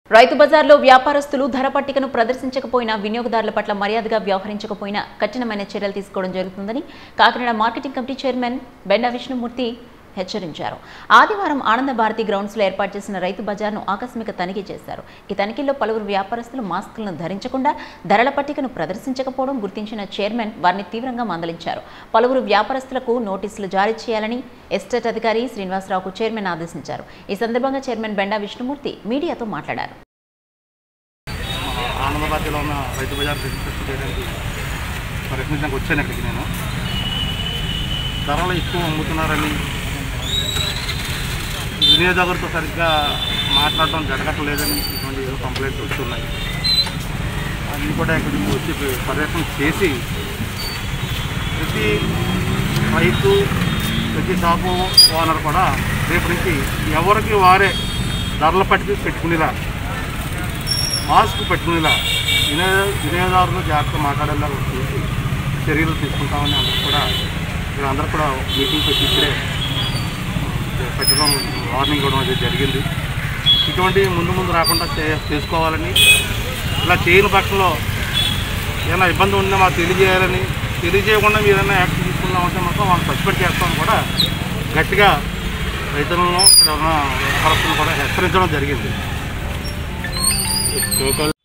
రైతు బజార్లో వ్యాపారస్తులు ధర పట్టికను ప్రదర్శించకపోయినా వినియోగదారుల పట్ల మర్యాదగా వ్యవహరించకపోయినా కఠినమైన చర్యలు తీసుకోవడం జరుగుతుందని Kakinada marketing committee chairman Benda Vishnumurthy హెచ్చరించారు ఆదివారం ఆనంద భారతి గ్రౌండ్స్లో ఏర్పాటు చేసిన రైతు బజార్ను ఆకస్మిక తనిఖీ చేశారు ఈ తనిఖీల్లో పలువురు వ్యాపారస్తులు మాస్కులను ధరించకుండా ధరల పట్టికను ప్రదర్శించకపోవడం గుర్తించిన చైర్మన్ వారిని తీవ్రంగా మందలించారు పలువురు వ్యాపారస్తులకు నోటీసులు జారీ చేయాలని ఎస్టేట్ అధికారి శ్రీనివాసరావుకు చైర్మన్ ఆదేశించారు ఈ సందర్భంగా చైర్మన్ బెండా విష్ణుమూర్తి మీడియాతో మాట్లాడారు ఆనందబాద్లో ఉన్న రైతు బజార్ రిజిస్ట్రేషన్ చేయడానికి ప్రయత్నించడానికి వచ్చాను ఇక్కడికి నేను ధరలు ఎక్కువ అమ్ముతున్నారని వినియోగదారులతో సరిగ్గా మాట్లాడటం జరగట్లేదని ఇటువంటి ఏదో కంప్లైంట్స్ వస్తున్నాయి అన్నీ కూడా ఇక్కడికి వచ్చి పర్యటన చేసి ప్రతి రైతు ప్రతి షాపు ఓనర్ కూడా రేపు నుంచి ఎవరికి వారే ధరల పట్టి పెట్టుకునేలా మాస్క్ పెట్టుకునేలా వినియోగ వినియోగదారులు జాగ్రత్త మాట్లాడేలా చూసి చర్యలు తీసుకుంటామని అందరూ కూడా ఇక్కడ అందరూ కూడా మీటింగ్ పెట్టి ఇక్కడే పెట్టడం వార్నింగ్ ఇవ్వడం అనేది జరిగింది ఇటువంటి ముందు ముందు రాకుండా చే- చేసుకోవాలని ఇలా చేయని పక్షంలో ఏమైనా ఇబ్బంది ఉందో మాకు తెలియజేయాలని తెలియజేయకుండా మీరు ఏదైనా యాక్షన్ తీసుకున్నామంటే మాత్రం వాళ్ళు సస్పెండ్ చేస్తామని కూడా గట్టిగా రైతులను ఇక్కడ ఉన్న వ్యాపారస్తులను కూడా హెచ్చరించడం జరిగింది